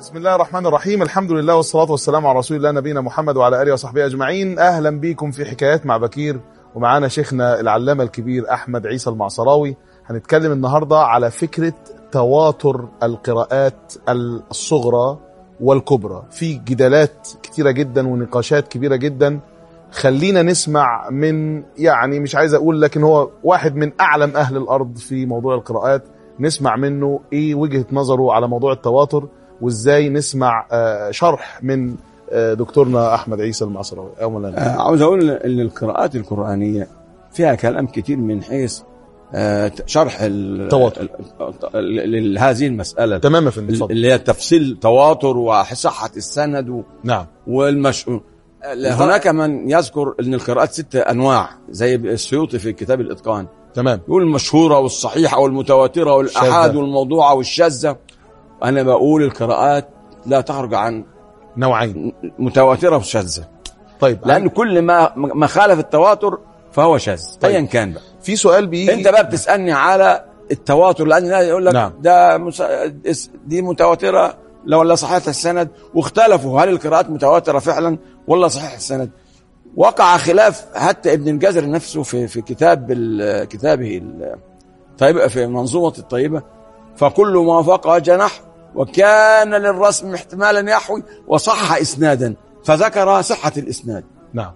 بسم الله الرحمن الرحيم الحمد لله والصلاة والسلام على رسول الله نبينا محمد وعلى آله وصحبه أجمعين أهلا بكم في حكايات مع بكير ومعانا شيخنا العلامة الكبير أحمد عيسى المعصراوي هنتكلم النهاردة على فكرة تواتر القراءات الصغرى والكبرى في جدالات كتيرة جدا ونقاشات كبيرة جدا خلينا نسمع من يعني مش عايز أقول لكن هو واحد من أعلم أهل الأرض في موضوع القراءات نسمع منه إيه وجهة نظره على موضوع التواتر وازاي نسمع آه، شرح من آه، دكتورنا احمد عيسى المعصراوي او مولانا آه، عاوز اقول ان القراءات القرانيه فيها كلام كتير من حيث آه، شرح ال- تواتر. ال- ال- هذه المساله تمام يا فندم اتفضل اللي هي تفصيل تواتر وصحه السند و- نعم والمش هناك من يذكر ان القراءات ست انواع زي السيوطي في كتاب الاتقان تمام يقول المشهوره والصحيحه والمتواتره والاحاد شاذة. والموضوعه والشاذه انا بقول القراءات لا تخرج عن نوعين متواتره وشاذه طيب لان كل ما ما خالف التواتر فهو شاذ طيب. ايا كان بقى في سؤال بيجي انت بقى بتسالني على التواتر لان الناس يقول لك نعم. ده مس... دي متواتره لو ولا صحيحه السند واختلفوا هل القراءات متواتره فعلا ولا صحيح السند وقع خلاف حتى ابن الجزر نفسه في في كتاب ال... كتابه ال... طيب في منظومه الطيبه فكل ما فوق جناح وكان للرسم احتمالا يحوي وصح اسنادا فذكر صحه الاسناد نعم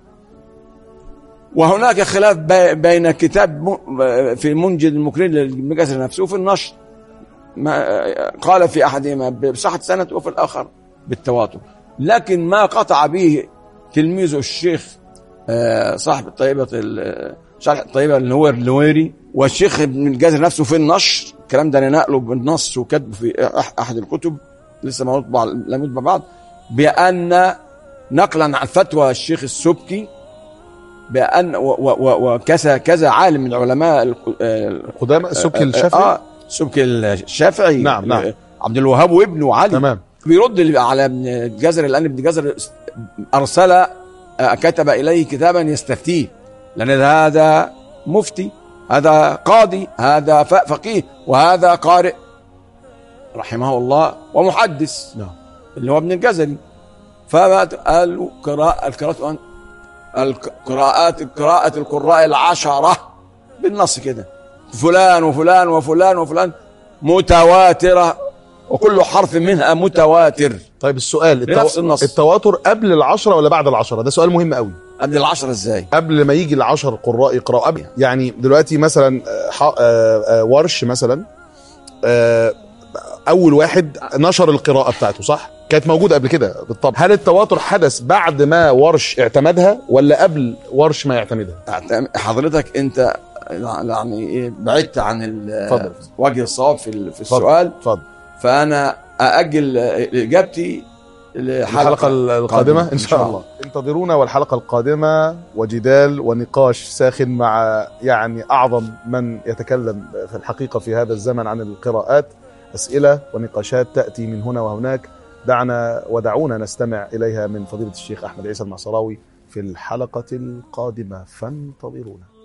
وهناك خلاف بي- بين كتاب م- في منجد المكرين لابن كثير نفسه وفي النشر ما قال في احدهما بصحه سند وفي الاخر بالتواتر لكن ما قطع به تلميذه الشيخ آه، صاحب الطيبه ال- شرح الطيبه النوير النويري والشيخ ابن الجزر نفسه في النشر الكلام ده انا نقله بالنص وكتبه في أح- احد الكتب لسه ما يطبع لم يطبع بعض بان نقلا عن فتوى الشيخ السبكي بان و- و- و- وكذا كذا عالم من علماء الق- آه، قدامى السبكي الشافعي اه سبكي الشافعي نعم، نعم. عبد الوهاب وابنه علي تمام بيرد على ابن الجزر لان ابن الجزر ارسل آه، كتب اليه كتابا يستفتيه لان هذا مفتي هذا قاضي هذا ف- فقيه وهذا قارئ رحمه الله ومحدث نعم اللي هو ابن الجزري فقالوا قراءة القراءات القراءات قراءة القراء العشرة بالنص كده فلان وفلان وفلان وفلان متواترة وكل حرف منها متواتر طيب السؤال بنفس النص. التواتر قبل العشرة ولا بعد العشرة ده سؤال مهم قوي قبل العشرة ازاي؟ قبل ما يجي العشر قراء يقرأوا قبل يعني دلوقتي مثلا آه، ح- آه، آه، ورش مثلا آه، اول واحد نشر القراءة بتاعته صح كانت موجودة قبل كده بالطبع هل التواتر حدث بعد ما ورش اعتمدها ولا قبل ورش ما يعتمدها حضرتك انت يعني ايه بعدت عن ال- اتفضل. وجه الصواب في ال- في اتفضل. السؤال اتفضل فانا اجل اجابتي الحلقة القادمة إن شاء الله انتظرونا والحلقة القادمة وجدال ونقاش ساخن مع يعني أعظم من يتكلم في الحقيقة في هذا الزمن عن القراءات أسئلة ونقاشات تأتي من هنا وهناك دعنا ودعونا نستمع إليها من فضيلة الشيخ أحمد عيسى المعصراوي في الحلقة القادمة فانتظرونا